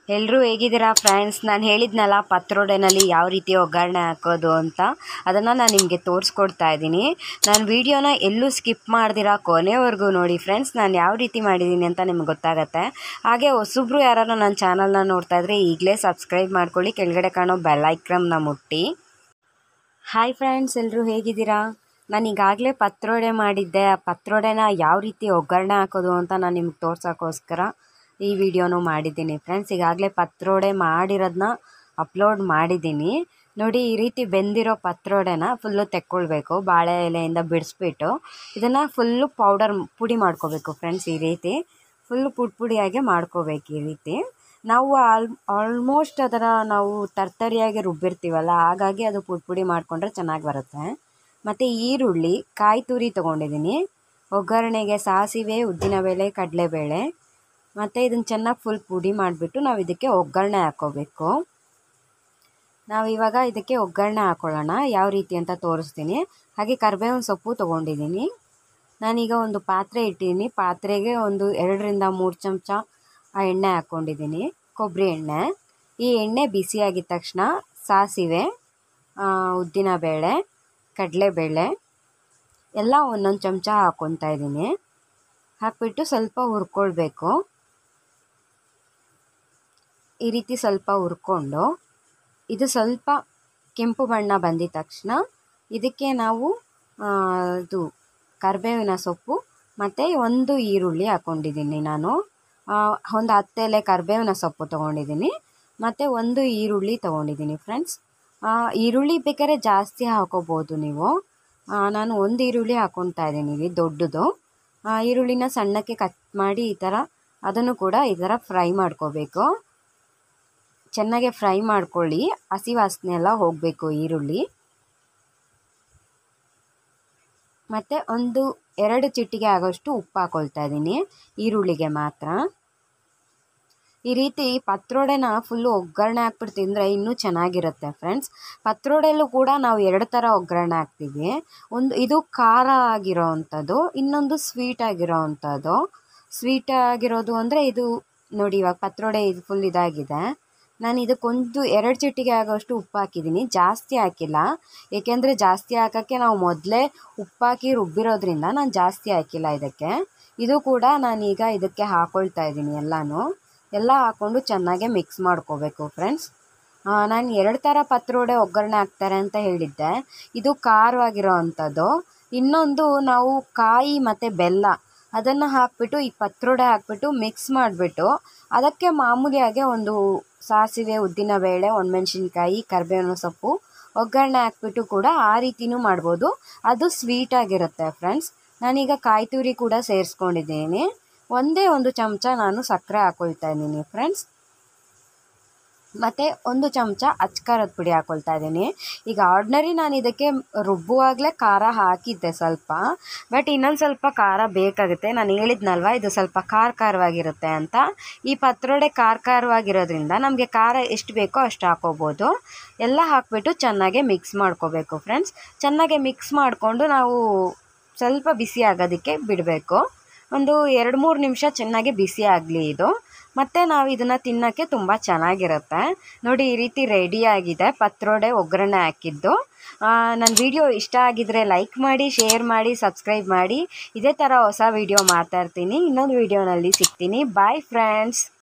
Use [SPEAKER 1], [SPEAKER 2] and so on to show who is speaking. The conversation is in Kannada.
[SPEAKER 1] ಎಲ್ಲರೂ ಹೇಗಿದ್ದೀರಾ ಫ್ರೆಂಡ್ಸ್ ನಾನು ಹೇಳಿದ್ನಲ್ಲ ಪತ್ರೊಡೆನಲ್ಲಿ ಯಾವ ರೀತಿ ಒಗ್ಗರಣೆ ಹಾಕೋದು ಅಂತ ಅದನ್ನು ನಾನು ನಿಮಗೆ ತೋರಿಸ್ಕೊಡ್ತಾ ಇದ್ದೀನಿ ನಾನು ವೀಡಿಯೋನ ಎಲ್ಲೂ ಸ್ಕಿಪ್ ಮಾಡ್ದಿರಾ ಕೊನೆವರೆಗೂ ನೋಡಿ ಫ್ರೆಂಡ್ಸ್ ನಾನು ಯಾವ ರೀತಿ ಮಾಡಿದ್ದೀನಿ ಅಂತ ನಿಮ್ಗೆ ಗೊತ್ತಾಗತ್ತೆ ಹಾಗೆ ಹೊಸಬ್ರು ಯಾರು ನನ್ನ ಚಾನಲ್ನ ನೋಡ್ತಾ ಇದ್ರೆ ಈಗಲೇ ಸಬ್ಸ್ಕ್ರೈಬ್ ಮಾಡ್ಕೊಳ್ಳಿ ಕೆಳಗಡೆ ಕಾಣೋ ಬೆಲ್ ಐಕ್ರಮ್ನ ಮುಟ್ಟಿ ಹಾಯ್ ಫ್ರೆಂಡ್ಸ್ ಎಲ್ಲರೂ ಹೇಗಿದ್ದೀರಾ ನಾನು ಈಗಾಗಲೇ ಪತ್ರೊಡೆ ಮಾಡಿದ್ದೆ ಆ ಪತ್ರೊಡೆನ ಯಾವ ರೀತಿ ಒಗ್ಗರಣೆ ಹಾಕೋದು ಅಂತ ನಾನು ನಿಮ್ಗೆ ತೋರ್ಸೋಕ್ಕೋಸ್ಕರ ಈ ವಿಡಿಯೋನು ಮಾಡಿದ್ದೀನಿ ಫ್ರೆಂಡ್ಸ್ ಈಗಾಗಲೇ ಪತ್ರೊಡೆ ಮಾಡಿರೋದನ್ನ ಅಪ್ಲೋಡ್ ಮಾಡಿದ್ದೀನಿ ನೋಡಿ ಈ ರೀತಿ ಬೆಂದಿರೋ ಪತ್ರೊಡೆನ ಫುಲ್ಲು ತೆಕ್ಕೊಳ್ಬೇಕು ಬಾಳೆ ಎಲೆಯಿಂದ ಬಿಡಿಸ್ಬಿಟ್ಟು ಇದನ್ನು ಫುಲ್ಲು ಪೌಡರ್ ಪುಡಿ ಮಾಡ್ಕೋಬೇಕು ಫ್ರೆಂಡ್ಸ್ ಈ ರೀತಿ ಫುಲ್ಲು ಪುಡಿ ಪುಡಿಯಾಗಿ ಮಾಡ್ಕೋಬೇಕು ಈ ರೀತಿ ನಾವು ಆಲ್ ಆಲ್ಮೋಸ್ಟ್ ಅದರ ನಾವು ತರ್ತರಿಯಾಗಿ ರುಬ್ಬಿರ್ತೀವಲ್ಲ ಹಾಗಾಗಿ ಅದು ಪುಡಿ ಪುಡಿ ಮಾಡಿಕೊಂಡ್ರೆ ಚೆನ್ನಾಗಿ ಬರುತ್ತೆ ಮತ್ತು ಈರುಳ್ಳಿ ಕಾಯಿ ತುರಿ ತೊಗೊಂಡಿದ್ದೀನಿ ಒಗ್ಗರಣೆಗೆ ಸಾಸಿವೆ ಉದ್ದಿನಬೇಳೆ ಕಡಲೆಬೇಳೆ ಮತ್ತು ಇದನ್ನು ಚೆನ್ನಾಗಿ ಫುಲ್ ಪುಡಿ ಮಾಡಿಬಿಟ್ಟು ನಾವು ಇದಕ್ಕೆ ಒಗ್ಗರಣೆ ಹಾಕ್ಕೋಬೇಕು ನಾವು ಇವಾಗ ಇದಕ್ಕೆ ಒಗ್ಗರಣೆ ಹಾಕ್ಕೊಳ್ಳೋಣ ಯಾವ ರೀತಿ ಅಂತ ತೋರಿಸ್ತೀನಿ ಹಾಗೆ ಕರಿಬೇವಿನ ಸೊಪ್ಪು ತೊಗೊಂಡಿದ್ದೀನಿ ನಾನೀಗ ಒಂದು ಪಾತ್ರೆ ಇಟ್ಟಿದ್ದೀನಿ ಪಾತ್ರೆಗೆ ಒಂದು ಎರಡರಿಂದ ಮೂರು ಚಮಚ ಆ ಎಣ್ಣೆ ಹಾಕ್ಕೊಂಡಿದ್ದೀನಿ ಕೊಬ್ಬರಿ ಎಣ್ಣೆ ಈ ಎಣ್ಣೆ ಬಿಸಿಯಾಗಿದ್ದ ತಕ್ಷಣ ಸಾಸಿವೆ ಉದ್ದಿನಬೇಳೆ ಕಡಲೆಬೇಳೆ ಎಲ್ಲ ಒಂದೊಂದು ಚಮಚ ಹಾಕ್ಕೊತಾ ಇದ್ದೀನಿ ಹಾಕ್ಬಿಟ್ಟು ಸ್ವಲ್ಪ ಹುರ್ಕೊಳ್ಬೇಕು ಈ ರೀತಿ ಸ್ವಲ್ಪ ಹುರ್ಕೊಂಡು ಇದು ಸ್ವಲ್ಪ ಕೆಂಪು ಬಣ್ಣ ಬಂದಿದ ತಕ್ಷಣ ಇದಕ್ಕೆ ನಾವು ಇದು ಕರಿಬೇವಿನ ಸೊಪ್ಪು ಮತ್ತು ಒಂದು ಈರುಳ್ಳಿ ಹಾಕ್ಕೊಂಡಿದ್ದೀನಿ ನಾನು ಒಂದು ಹತ್ತು ಎಲೆ ಕರಿಬೇವಿನ ಸೊಪ್ಪು ತೊಗೊಂಡಿದ್ದೀನಿ ಮತ್ತು ಒಂದು ಈರುಳ್ಳಿ ತೊಗೊಂಡಿದ್ದೀನಿ ಫ್ರೆಂಡ್ಸ್ ಈರುಳ್ಳಿ ಬೇಕಾದ್ರೆ ಜಾಸ್ತಿ ಹಾಕೋಬೋದು ನೀವು ನಾನು ಒಂದು ಈರುಳ್ಳಿ ಹಾಕ್ಕೊತಾ ಇದ್ದೀನಿ ಇಲ್ಲಿ ದೊಡ್ಡದು ಈರುಳ್ಳಿನ ಸಣ್ಣಕ್ಕೆ ಕಟ್ ಮಾಡಿ ಈ ಥರ ಅದನ್ನು ಕೂಡ ಈ ಥರ ಫ್ರೈ ಮಾಡ್ಕೋಬೇಕು ಚೆನ್ನಾಗೆ ಫ್ರೈ ಮಾಡ್ಕೊಳ್ಳಿ ಹಸಿ ವಾಸನೆ ಎಲ್ಲ ಹೋಗಬೇಕು ಈರುಳ್ಳಿ ಮತ್ತು ಒಂದು ಎರಡು ಚಿಟಿಗೆ ಆಗೋಷ್ಟು ಉಪ್ಪು ಹಾಕ್ಕೊಳ್ತಾ ಇದ್ದೀನಿ ಈರುಳ್ಳಿಗೆ ಮಾತ್ರ ಈ ರೀತಿ ಪತ್ರೊಡೆನ ಫುಲ್ಲು ಒಗ್ಗರಣೆ ಹಾಕ್ಬಿಟ್ಟು ತಿಂದರೆ ಇನ್ನೂ ಚೆನ್ನಾಗಿರುತ್ತೆ ಫ್ರೆಂಡ್ಸ್ ಪತ್ರೊಡೆಯಲ್ಲೂ ಕೂಡ ನಾವು ಎರಡು ಥರ ಒಗ್ಗರಣೆ ಹಾಕ್ತೀವಿ ಒಂದು ಇದು ಖಾರ ಆಗಿರೋ ಅಂಥದ್ದು ಇನ್ನೊಂದು ಸ್ವೀಟ್ ಆಗಿರೋ ಅಂಥದ್ದು ಸ್ವೀಟ್ ಆಗಿರೋದು ಅಂದರೆ ಇದು ನೋಡಿ ಇವಾಗ ಪತ್ರೊಡೆ ಇದು ಫುಲ್ ಇದಾಗಿದೆ ನಾನು ಇದಕ್ಕೊಂದು ಎರಡು ಚಿಟಿಗೆ ಆಗೋಷ್ಟು ಉಪ್ಪು ಹಾಕಿದ್ದೀನಿ ಜಾಸ್ತಿ ಹಾಕಿಲ್ಲ ಏಕೆಂದರೆ ಜಾಸ್ತಿ ಹಾಕೋಕ್ಕೆ ನಾವು ಮೊದಲೇ ಉಪ್ಪಾಕಿ ರುಬ್ಬಿರೋದ್ರಿಂದ ನಾನು ಜಾಸ್ತಿ ಹಾಕಿಲ್ಲ ಇದಕ್ಕೆ ಇದು ಕೂಡ ನಾನೀಗ ಇದಕ್ಕೆ ಹಾಕ್ಕೊಳ್ತಾ ಇದ್ದೀನಿ ಎಲ್ಲನೂ ಎಲ್ಲ ಹಾಕ್ಕೊಂಡು ಚೆನ್ನಾಗೆ ಮಿಕ್ಸ್ ಮಾಡ್ಕೋಬೇಕು ಫ್ರೆಂಡ್ಸ್ ನಾನು ಎರಡು ಥರ ಪತ್ರೊಡೆ ಒಗ್ಗರಣೆ ಹಾಕ್ತಾರೆ ಅಂತ ಹೇಳಿದ್ದೆ ಇದು ಖಾರವಾಗಿರೋ ಅಂಥದ್ದು ಇನ್ನೊಂದು ನಾವು ಕಾಯಿ ಮತ್ತು ಬೆಲ್ಲ ಅದನ್ನು ಹಾಕಿಬಿಟ್ಟು ಈ ಪತ್ರೊಡೆ ಹಾಕ್ಬಿಟ್ಟು ಮಿಕ್ಸ್ ಮಾಡಿಬಿಟ್ಟು ಅದಕ್ಕೆ ಮಾಮೂಲಿಯಾಗಿ ಒಂದು ಸಾಸಿವೆ ಉದ್ದಿನಬೇಳೆ ಒಣಮೆಣ್ಸಿನ್ಕಾಯಿ ಕರಿಬೇವಿನ ಸೊಪ್ಪು ಒಗ್ಗರಣೆ ಹಾಕ್ಬಿಟ್ಟು ಕೂಡ ಆ ರೀತಿಯೂ ಮಾಡ್ಬೋದು ಅದು ಸ್ವೀಟಾಗಿರುತ್ತೆ ಫ್ರೆಂಡ್ಸ್ ನಾನೀಗ ಕಾಯಿ ತುರಿ ಕೂಡ ಸೇರಿಸ್ಕೊಂಡಿದ್ದೀನಿ ಒಂದೇ ಒಂದು ಚಮಚ ನಾನು ಸಕ್ಕರೆ ಹಾಕ್ಕೊಳ್ತಾ ಇದ್ದೀನಿ ಫ್ರೆಂಡ್ಸ್ ಮತ್ತು ಒಂದು ಚಮಚ ಅಚ್ಕಾರದ ಪುಡಿ ಹಾಕ್ಕೊಳ್ತಾ ಇದ್ದೀನಿ ಈಗ ಆರ್ಡ್ನರಿ ನಾನು ಇದಕ್ಕೆ ರುಬ್ಬುವಾಗಲೇ ಖಾರ ಹಾಕಿದ್ದೆ ಸ್ವಲ್ಪ ಬಟ್ ಇನ್ನೊಂದು ಸ್ವಲ್ಪ ಖಾರ ಬೇಕಾಗುತ್ತೆ ನಾನು ಹೇಳಿದ್ನಲ್ವ ಇದು ಸ್ವಲ್ಪ ಖಾರ ಖಾರವಾಗಿರುತ್ತೆ ಅಂತ ಈ ಪತ್ರೊಡೆ ಖಾರ ಖಾರವಾಗಿರೋದ್ರಿಂದ ನಮಗೆ ಖಾರ ಎಷ್ಟು ಬೇಕೋ ಅಷ್ಟು ಹಾಕೋಬೋದು ಎಲ್ಲ ಹಾಕ್ಬಿಟ್ಟು ಚೆನ್ನಾಗೆ ಮಿಕ್ಸ್ ಮಾಡ್ಕೋಬೇಕು ಫ್ರೆಂಡ್ಸ್ ಚೆನ್ನಾಗೆ ಮಿಕ್ಸ್ ಮಾಡಿಕೊಂಡು ನಾವು ಸ್ವಲ್ಪ ಬಿಸಿ ಆಗೋದಕ್ಕೆ ಬಿಡಬೇಕು ಒಂದು ಎರಡು ಮೂರು ನಿಮಿಷ ಚೆನ್ನಾಗಿ ಬಿಸಿ ಆಗಲಿ ಇದು ಮತ್ತು ನಾವು ಇದನ್ನು ತಿನ್ನೋಕ್ಕೆ ತುಂಬ ಚೆನ್ನಾಗಿರುತ್ತೆ ನೋಡಿ ಈ ರೀತಿ ರೆಡಿಯಾಗಿದೆ ಪತ್ರೊಡೆ ಒಗ್ಗರಣೆ ಹಾಕಿದ್ದು ನನ್ನ ವಿಡಿಯೋ ಇಷ್ಟ ಆಗಿದರೆ ಲೈಕ್ ಮಾಡಿ ಶೇರ್ ಮಾಡಿ ಸಬ್ಸ್ಕ್ರೈಬ್ ಮಾಡಿ ಇದೇ ಥರ ಹೊಸ ವಿಡಿಯೋ ಮಾಡ್ತಾ ಇರ್ತೀನಿ ಇನ್ನೊಂದು ವಿಡಿಯೋನಲ್ಲಿ ಸಿಗ್ತೀನಿ ಬಾಯ್ ಫ್ರೆಂಡ್ಸ್